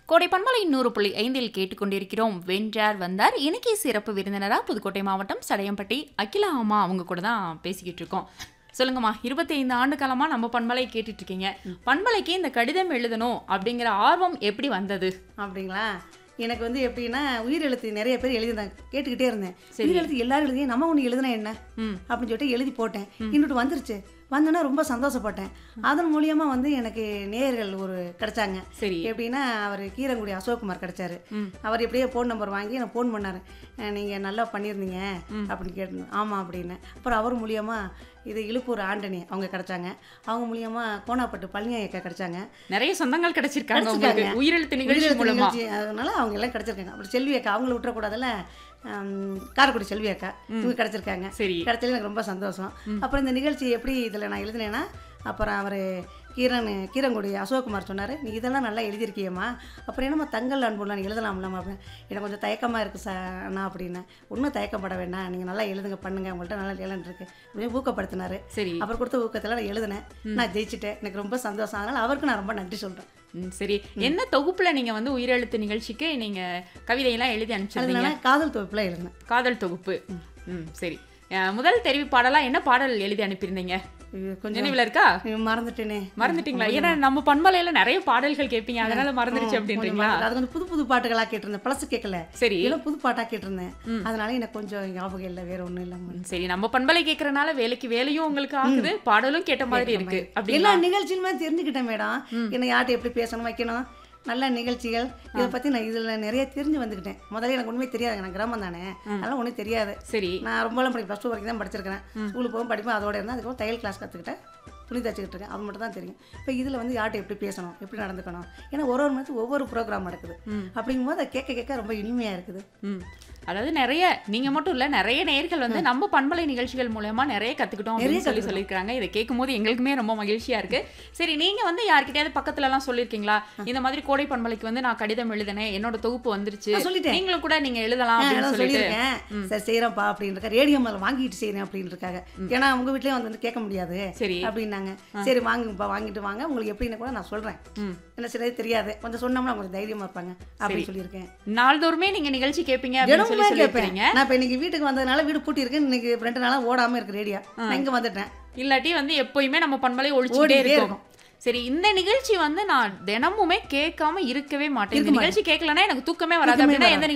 கோடை பண்பலை நூறு புள்ளி ஐந்தில் கேட்டுக்கொண்டிருக்கிறோம் வென்றார் வந்தார் இன்னைக்கு சிறப்பு விருந்தினரா புதுக்கோட்டை மாவட்டம் சடையம்பட்டி அகிலா அம்மா அவங்க கூட தான் பேசிக்கிட்டு இருக்கோம் சொல்லுங்கம்மா இருபத்தி ஐந்து ஆண்டு காலமா நம்ம பண்பலை கேட்டுட்டு இருக்கீங்க பண்பலைக்கு இந்த கடிதம் எழுதணும் அப்படிங்கிற ஆர்வம் எப்படி வந்தது அப்படிங்களா எனக்கு வந்து எப்படின்னா உயிர் எழுத்து நிறைய பேர் எழுதினாங்க கேட்டுக்கிட்டே இருந்தேன் உயிர் எழுத்து எல்லாரும் எழுதி நம்ம ஒன்று எழுதுனா என்ன ம். அப்படின்னு சொல்லிட்டு எழுதி போட்டேன் இன்னொட்டு வந்துருச்சு வந்தோன்னா ரொம்ப சந்தோஷப்பட்டேன் அதன் மூலியமா வந்து எனக்கு நேயர்கள் ஒரு கிடைச்சாங்க சரி எப்படின்னா அவர் கீரங்குடி அசோக்குமார் கிடைச்சாரு அவர் எப்படியே ஃபோன் நம்பர் வாங்கி எனக்கு ஃபோன் பண்ணாரு அஹ் நீங்க நல்லா பண்ணியிருந்தீங்க அப்படின்னு கேட்டிருந்தேன் ஆமாம் அப்படின்னு அப்புறம் அவர் மூலியமா இது இழுப்பூர் ஆண்டனி அவங்க கிடைச்சாங்க அவங்க மூலியமா கோனாப்பட்டு பழனியக்கா கிடைச்சாங்க நிறைய சொந்தங்கள் கிடைச்சிருக்காங்க கிடைச்சிருக்காங்க. உங்களுக்கு உயிரெழுத்து நிகழ்ச்சி உயிரெழுத்து மூலமா நிகழ்ச்சி, அதனால அவங்க எல்லாம் கிடைச்சிருக்காங்க அப்புறம் செல்வி அக்கா அவங்கள விட்டுறக்கூடாதுல்ல ஹம், காரைக்குடி செல்வி அக்கா இவங்க கிடைச்சிருக்காங்க சரி கிடைச்சதுல எனக்கு ரொம்ப சந்தோஷம் அப்புறம் இந்த நிகழ்ச்சி எப்படி இதில் நான் எழுதினேன்னா அப்புறம் அவர் கீரன் கீரங்குடி அசோக்குமார் சொன்னார் நீ இதெல்லாம் நல்லா எழுதியிருக்கியம்மா அப்புறம் என்னம்மா தங்கள் அன்புலாம் நீ எழுதலாம்லாமா அப்படின்னு எனக்கு கொஞ்சம் தயக்கமாக இருக்குது சார் அண்ணா அப்படின்னு ஒன்றும் தயக்கப்பட வேண்டாம் நீங்கள் நல்லா எழுதுங்க பண்ணுங்க உங்கள்கிட்ட நல்லா டேலண்ட் இருக்குது அப்படின்னு ஊக்கப்படுத்தினாரு சரி அப்புறம் கொடுத்த ஊக்கத்தில் நான் எழுதினேன் நான் ஜெயிச்சிட்டேன் எனக்கு ரொம்ப சந்தோஷம் அதனால் அவருக்கு நான் ரொம்ப நன்றி சொல்கிறேன் ம், சரி என்ன தொகுப்புல நீங்க வந்து உயிரெழுத்து நிகழ்ச்சிக்கு நீங்க கவிதையெல்லாம் எழுதி அனுப்பிச்சிருந்தீங்க அதனால காதல் தொகுப்பில் எழுதினேன் காதல் தொகுப்பு ம் சரி அஹ், முதல் தெரிவி பாடலா என்ன பாடல் எழுதி அனுப்பியிருந்தீங்க இது கொஞ்சம் நினைவுல இருக்கா மறந்துட்டேனே மறந்துட்டீங்களா ஏன்னா நம்ம பண்பலையில நிறைய பாடல்கள் கேட்பீங்க அதனால மறந்துருச்சு கொஞ்சம் அப்படின்றீங்களா மறந்துட்டு. அது கொஞ்சம் புது புது பாட்டுகளா கேட்டிருந்தேன் பழசு கேட்கல சரி இதெல்லாம் புது பாட்டா கேட்டிருந்தேன் அதனால எனக்கு கொஞ்சம் ஞாபகம் இல்லை வேற ஒண்ணும் இல்லாம ம், சரி நம்ம பண்பலை கேட்கறனால வேலைக்கு வேலையும் உங்களுக்கு ஆகுது பாடலும் கேட்ட மாதிரி இருக்கு எல்லா அப்படிங்களா நிகழ்ச்சியுமே தெரிஞ்சுக்கிட்டேன் மேடம் என்ன யார்கிட்ட எப்படி பேசணும் வைக்கணும் நல்ல நிகழ்ச்சிகள் இதை பத்தி நான் இதுல நிறைய தெரிஞ்சு வந்துக்கிட்டேன் முதல்ல எனக்கு உண்மை தெரியாது நான் கிராமம் தானே அதெல்லாம் ஒன்றும் தெரியாது சரி நான் ரொம்பலாம் படி ப்ளஸ் டூ வரைக்கும் தான் படிச்சிருக்கிறேன் ஸ்கூலுக்கு போகும் படிப்பேன் அதோட இருந்தேன் அதுக்கப்புறம் தையல் கிளாஸ் கற்றுக்கிட்டேன் துணி தச்சுக்கிட்டு இருக்கேன் அது மட்டும் தான் தெரியும் இப்போ இதில் வந்து யார்கிட்ட எப்படி பேசணும் எப்படி நடந்துக்கணும் ஏன்னா ஒரு ஒரு மணி ஒவ்வொரு ப்ரோக்ராம் நடக்குது அப்படிங்கும்போது அதை கேட்க கேட்க ரொம்ப இனிமையாக இருக்குது ம் அதாவது நிறைய நீங்க மட்டும் இல்ல நிறைய நேயர்கள் வந்து நம்ம பண்பலை நிகழ்ச்சிகள் மூலமா நிறைய கத்துக்கிட்டோம் அப்படின்னு சொல்லி சொல்லியிருக்காங்க இதை கேட்கும்போது எங்களுக்குமே ரொம்ப மகிழ்ச்சியா இருக்கு சரி நீங்க வந்து யார்கிட்டயாவது பக்கத்துல எல்லாம் சொல்லியிருக்கீங்களா இந்த மாதிரி கோடை பண்பலைக்கு வந்து நான் கடிதம் எழுதினேன் என்னோட தொகுப்பு வந்துருச்சு நான் சொல்லிட்டேன். நீங்களும் கூட நீங்க எழுதலாம் அப்படின்னு நான் சொல்லிட்டு சொல்லியிருக்கேன் சரி செய்கிறேன்ப்பா அப்படின்னு இருக்கா ரேடியோ மேலே வாங்கிட்டு செய்கிறேன் அப்படின்னு இருக்காங்க ஏன்னா உங்கள் வீட்லேயும் வந்து வந்து கேட்க முடியாது சரி அப்படின்னாங்க சரி வாங்குங்கப்பா வாங்கிட்டு வாங்க உங்களுக்கு எப்படின்னு கூட நான் சொல்கிறேன் ம் என்ன சரி தெரியாது கொஞ்சம் சொன்னோம்னா கொஞ்சம் தைரியமாக இருப்பாங்க அப்படின்னு சொல்லியிருக்கேன் நாள்தோறுமே நீங்க நிகழ்ச்சி கேட்பீங்க அப்படின்னு சொல்லி தினமுமே கேட்பேன் சொல்லியிருக்கீங்க நான் இப்போ இன்னைக்கு வீட்டுக்கு வந்ததுனால வீடு பூட்டி இருக்கு இன்னைக்கு ரெண்டு நாளாக ஓடாமல் இருக்கு ரேடியோ நான் இங்கே வந்துட்டேன் இல்லாட்டி வந்து எப்பயுமே நம்ம பண்பலை ஒழிச்சுட்டே ஓடிட்டே இருக்கும் சரி இந்த நிகழ்ச்சி வந்து நான் தினமுமே கேட்காம இருக்கவே மாட்டேன் இந்த நிகழ்ச்சி கேட்கலன்னா எனக்கு தூக்கமே வராது தூக்கமே அப்படின்னா வராது. எந்த